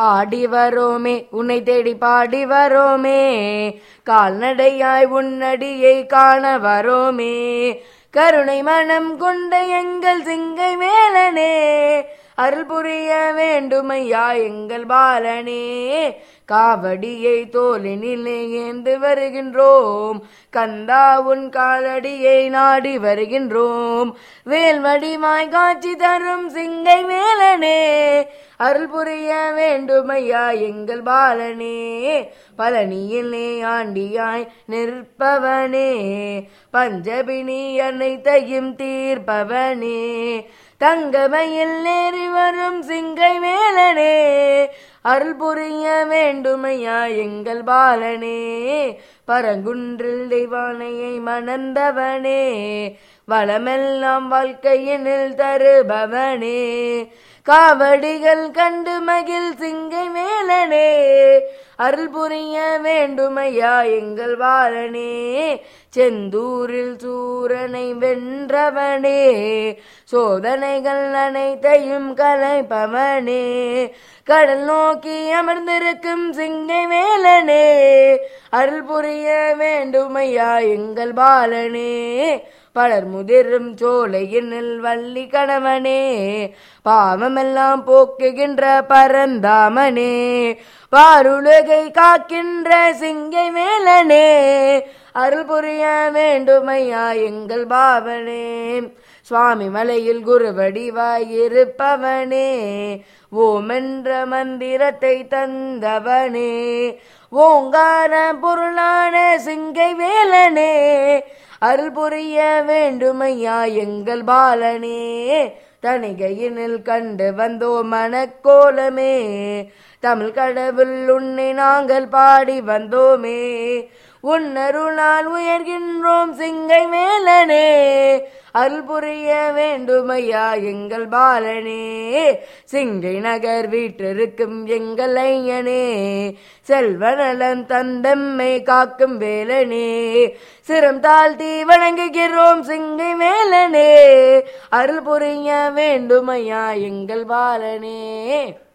ஆடி வரோமே உன்னை தேடி பாடி வரோமே கால்நடையாய் உன்னடியை காண வரோமே கருணை மனம் கொண்ட எங்கள் சிங்கை வேலனே அருள் புரிய வேண்டுமையா எங்கள் பாலனே காவடியை தோலினிலே ஏந்து வருகின்றோம் கந்தா உன் காலடியை நாடி வருகின்றோம் வேல்வடிமாய் காட்சி தரும் சிங்கை வேலனே அருள் புரிய வேண்டுமையா எங்கள் பாலனே பழனியிலே ஆண்டியாய் நிற்பவனே பஞ்சபினி அனைத்தையும் தீர்ப்பவனே தங்கமையில் நேரி வரும் சிங்கை வேலனே அருள் புரிய வேண்டுமையா எங்கள் பாலனே பரங்குன்றில் தெய்வானையை மணந்தவனே வளமெல்லாம் வாழ்க்கையினில் தருபவனே காவடிகள் கண்டு மகிழ் சிங்கை மேலனே அருள் புரிய வேண்டுமையா எங்கள் பாலனே செந்தூரில் சூரனை வென்றவனே சோதனைகள் அனைத்தையும் கலைப்பவனே கடல் நோக்கி அமர்ந்திருக்கும் சிங்கை மேலனே அருள் புரிய வேண்டுமையா எங்கள் பாலனே பலர் முதிரும் சோலையினில் வள்ளி கணவனே பாவமெல்லாம் போக்குகின்ற பரந்தாமனே பாருலகை காக்கின்ற சிங்கை மேலனே அருள் புரிய வேண்டுமையா எங்கள் பாவனே சுவாமி மலையில் குருவடிவாய் இருப்பவனே ஓமென்ற மந்திரத்தை தந்தவனே ஓங்கார பொருளான சிங்கை வேலனே அருள் புரிய வேண்டுமையா எங்கள் பாலனே தணிகையினில் கண்டு வந்தோ மனக்கோலமே தமிழ் கடவுள் உன்னை நாங்கள் பாடி வந்தோமே உன்னருளால் உயர்கின்றோம் சிங்கை மேலனே அருள் புரிய வேண்டுமையா எங்கள் பாலனே சிங்கை நகர் வீட்டிருக்கும் எங்கள் ஐயனே செல்வநலன் தந்தம்மை காக்கும் வேலனே சிரம் தாழ்த்தி வணங்குகிறோம் சிங்கை மேலனே அருள் புரிய வேண்டுமையா எங்கள் பாலனே